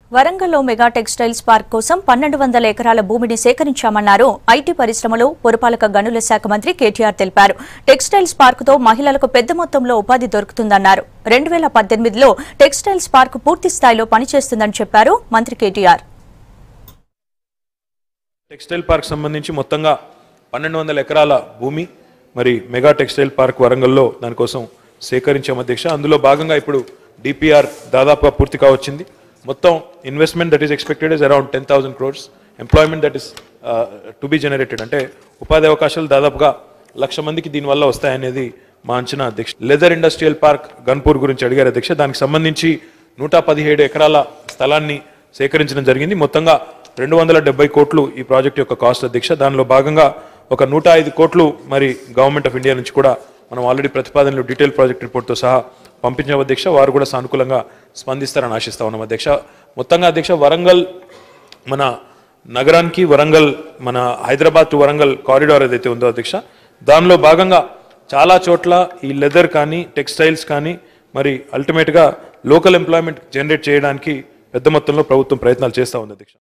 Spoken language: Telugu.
వరంగల్లో మెగా టెక్స్టైల్స్ పార్క్ కోసం పన్నెండు వందల ఎకరాల భూమిని సేకరించామన్నారు ఐటీ పరిశ్రమలు పురపాలక గనుల శాఖ మంత్రి కేటీఆర్ తెలిపారు టెక్స్టైల్స్ పార్కుతో మహిళలకు పెద్ద మొత్తంలో ఉపాధి దొరుకుతుందన్నారు రెండు వేల పద్దెనిమిదిలో టెక్స్టైల్స్ పార్క్ పూర్తి స్థాయిలో పనిచేస్తుందని చెప్పారు మంత్రి కేటీఆర్ టెక్స్టైల్ పార్క్ సంబంధించి మొత్తంగా పన్నెండు వందల ఎకరాల భూమి మరి మెగా టెక్స్టైల్ పార్క్ వరంగల్లో దానికోసం సేకరించాం అధ్యక్ష అందులో భాగంగా ఇప్పుడు డిపిఆర్ దాదాపుగా పూర్తి కావచ్చింది మొత్తం investment that is expected is around ten thousand crores employment that is to be generated అంటే ఉపాధి అవకాశాలు దాదాపుగా లక్ష మందికి దీనివల్ల వస్తాయనేది మా అంచనా అధ్యక్ష లెదర్ ఇండస్ట్రియల్ పార్క్ గన్పూర్ గురించి అడిగారు అధ్యక్ష దానికి సంబంధించి నూట పదిహేడు ఎకరాల స్థలాన్ని సేకరించడం జరిగింది మొత్తంగా రెండు వందల డెబ్బై కోట్లు ఈ ప్రాజెక్ట్ యొక్క కాస్ట్ అధ్యక్ష దానిలో భాగంగా ఒక నూట ఐదు కోట్లు మరి గవర్నమెంట్ ఆఫ్ ఇండియా నుంచి కూడా మనం ఆల్రెడీ ప్రతిపాదనలు డీటెయిల్ ప్రాజెక్ట్ రిపోర్ట్తో సహా పంపించాం అధ్యక్ష వారు కూడా సానుకూలంగా స్పందిస్తారని ఆశిస్తా ఉన్నాం అధ్యక్ష మొత్తంగా అధ్యక్ష వరంగల్ మన నగరానికి వరంగల్ మన హైదరాబాద్ టు వరంగల్ కారిడార్ ఏదైతే ఉందో అధ్యక్ష దానిలో భాగంగా చాలా చోట్ల ఈ లెదర్ కానీ టెక్స్టైల్స్ కానీ మరి అల్టిమేట్గా లోకల్ ఎంప్లాయ్మెంట్ జనరేట్ చేయడానికి పెద్ద మొత్తంలో ప్రభుత్వం ప్రయత్నాలు చేస్తూ ఉంది అధ్యక్ష